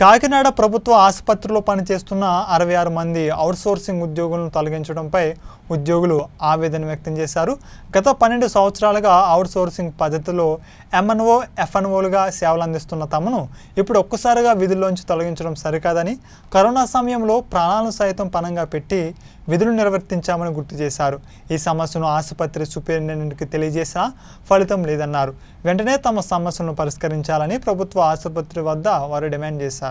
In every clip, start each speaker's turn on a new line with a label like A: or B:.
A: కాకినాడ ప్రభుత్వ ఆసుపత్రిలో పనిచేస్తున్న అరవై ఆరు మంది అవుట్సోర్సింగ్ ఉద్యోగులను తొలగించడంపై ఉద్యోగులు ఆవేదన వ్యక్తం చేశారు గత పన్నెండు సంవత్సరాలుగా అవుట్సోర్సింగ్ పద్ధతిలో ఎంఎన్ఓ ఎఫ్ఎన్ఓలుగా సేవలు అందిస్తున్న తమను ఇప్పుడు ఒక్కసారిగా విధుల్లోంచి తొలగించడం సరికాదని కరోనా సమయంలో ప్రాణాలను సైతం పణంగా పెట్టి విధులు నిర్వర్తించామని గుర్తు చేశారు ఈ సమస్యను ఆసుపత్రి సూపరింటెండెంట్కి తెలియజేసినా ఫలితం లేదన్నారు వెంటనే తమ సమస్యలను పరిష్కరించాలని ప్రభుత్వ ఆసుపత్రి వద్ద వారు డిమాండ్ చేశారు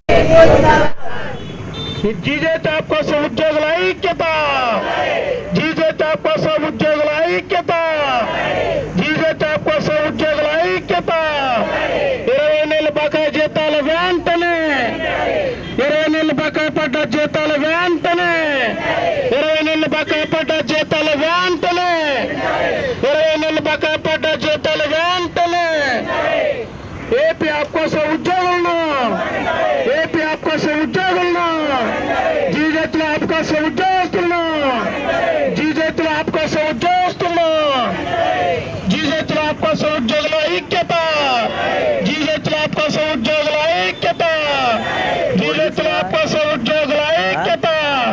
B: జీజే ట్యాప్ కోసం ఉద్యోగుల ఐక్యత జీజే ట్యాప్ కోసం ఉద్యోగుల ఐక్యత జీజే ట్యాప్ కోసం ఉద్యోగుల ఐక్యత ఇరవై నెలల బకాయి జీతాల వెంటనే ఇరవై నెలల బకాయి పడ్డ జీతాల వెంటనే ఇరవై నెలల బకాయి పడ్డ జీతాల వెంటనే ఇరవై నెలల బకాయి పడ్డ జీతాల వెంటనే ఏపీ యాప్ కోసం ఉద్యోగులను ఏపీ యాప్ కోసం ఉద్యోగులను జీజెత్తుల యాప్ కోసం ఉద్యోగస్తులను జీజెత్తుల యాప్ కోసం ఉద్యోగస్తులను జీజెత్తుల యాప్ కోసం ఉద్యోగుల ఐక్యత జీజెత్తుల యాప్ కోసం ఉద్యోగుల ఐక్యత జీజెత్తుల యాప్ కోసం ఉద్యోగుల ఐక్యత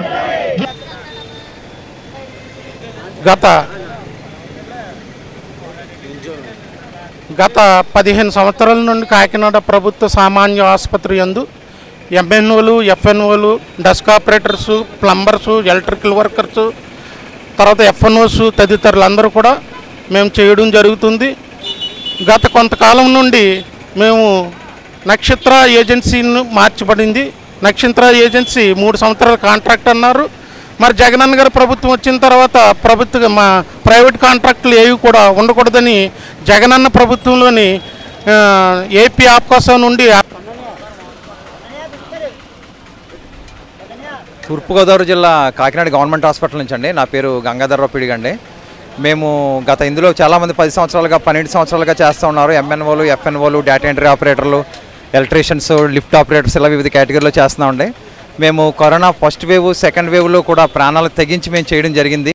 C: గత గత పదిహేను సంవత్సరాల నుండి కాకినాడ ప్రభుత్వ సామాన్య ఆసుపత్రి యందు ఎంఎన్ఓలు ఎఫ్ఎన్ఓలు desk operators plumbers electrical workers తర్వాత ఎఫ్ఎన్ఓస్ తదితరులందరూ కూడా మేము చేయడం జరుగుతుంది గత కొంతకాలం నుండి మేము నక్షత్ర ఏజెన్సీని మార్చబడింది నక్షత్ర ఏజెన్సీ మూడు సంవత్సరాల కాంట్రాక్ట్ అన్నారు మరి జగనన్న గారి ప్రభుత్వం వచ్చిన తర్వాత ప్రభుత్వ మా ప్రైవేట్ కాంట్రాక్టులు ఏవి కూడా ఉండకూడదని జగనన్న ప్రభుత్వంలోని ఆ, ఏపీ ఆప్కాసం నుండి
D: తూర్పుగోదావరి జిల్లా కాకినాడ గవర్నమెంట్ హాస్పిటల్ నుంచి అండి నా పేరు గంగాధర్రావు పిడిగ అండి మేము గత ఇందులో చాలామంది పది సంవత్సరాలుగా పన్నెండు సంవత్సరాలుగా చేస్తూ ఉన్నారు ఎంఎన్ఓలు ఎఫ్ఎన్ఓలు డేటా ఎంట్రీ ఆపరేటర్లు ఎలక్ట్రీషియన్స్ లిఫ్ట్ ఆపరేటర్స్ ఇలా వివిధ కేటగిరీలో చేస్తున్నామండి మేము కరోనా ఫస్ట్ వేవ్ సెకండ్ వేవ్లో కూడా ప్రాణాలు తెగించి మేము చేయడం జరిగింది